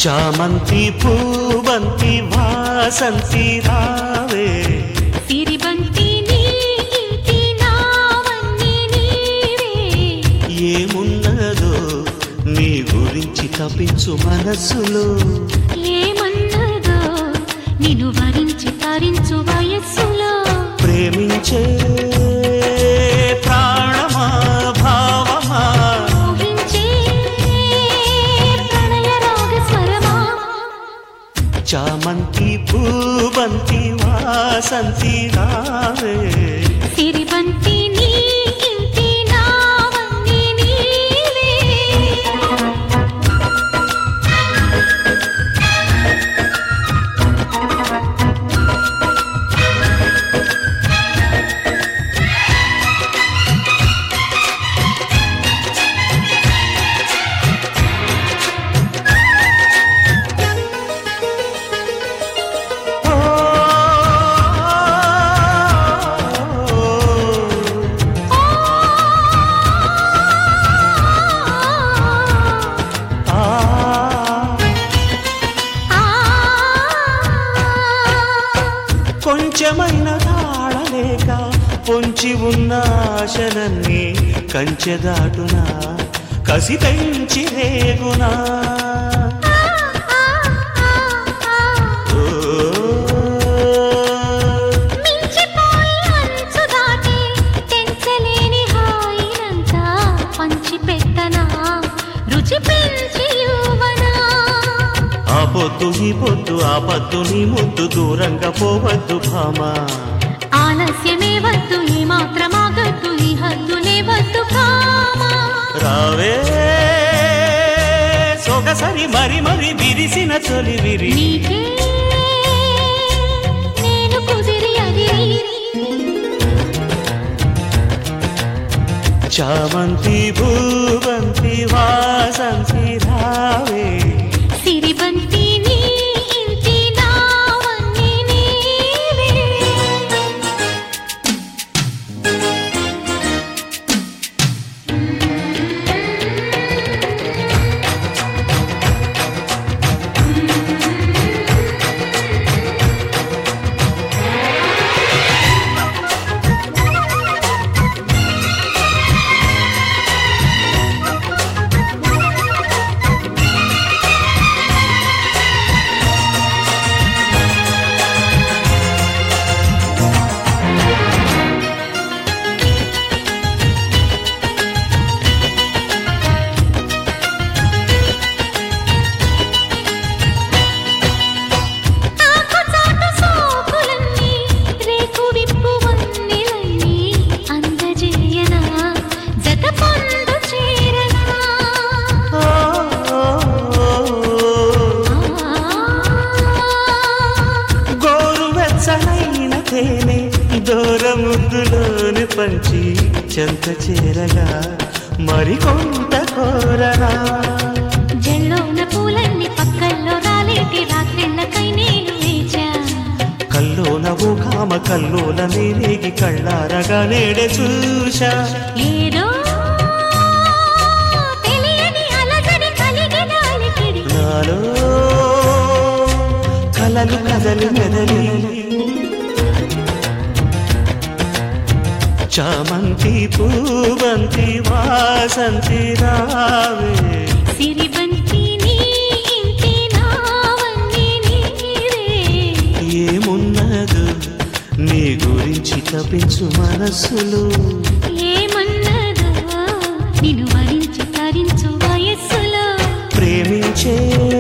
చామంతి పూవంతి వాసంతి రావే సిరిబంతి నీ ఇంటి నావన్నీ నీవే ఏమున్నదో నీ గురించి తప్పించు మనస్సులో ఏమన్నదో నిన్ను వరించి తరించు వయస్సులో ప్రేమించే ప్రాణమా భావమా ఊహించే ప్రణయ రాగ స్వరమా చామంతి పూవంతి వాసంతి రావే సిరిబంతి నీ ఇంటి నావన్నీ నీవే ఓ, ఆ, కొంచెమైన తాళలేక పొంచి ఉన్న ఆశలన్నీ కంచె దాటునా కసి పెంచి రేగునా ఓ, మించిపోయి అంచు దాటి తెంచలేని హాయినంతా పంచి పెట్టనా రుచి పెంచి యువనా ఆ పొద్దు ఈ పొద్దు ఆ పద్దు నీ ముద్దు దూరంగా పోవద్దు భామా ఆలస్యమే వద్దు ఈ మాత్రమాగద్దు ఈ హద్దులే వద్దు కామా రావే సొగసరి మరి మరి విరిసిన తొలి విరి నీకే నేను కుదిరి అదిరి చామంతి భూవంతి వాసంతి రావే సిరిబంతి నీ ఇంటి నావన్నీ నీవే ఆకుచాటు సోకులన్నీ, రేకు విప్పు వన్నెలన్నీ అందజేయనా, జత పొందు చేరనా. ఓ, గోరువెచ్చనైన తేనె దూర ముద్దులోని పంచి చెంత చేరగా మరికొంత కోరనా జల్లోన పూలన్నీ పక్కల్లో రాలేటి రాత్రిళ్ళకై నేను లేచా. కల్లోన ఓ కామ కల్లోల నేరేగి కళ్ళారగా నేడే చూశా ఏదో తెలియని అలజడి కలిగిన అలికిడి. నాలో కలలు కదలి మెదలి చామంతి పూవంతి వాసంతి రావే సిరిబంతి నీ ఇంటి నావన్నీ నీవే ఏమున్నదు నీ గురించి తప్పించు మనస్సులో ఏమన్నదో నిన్ను వరించి తరించు వయస్సులో ప్రేమించే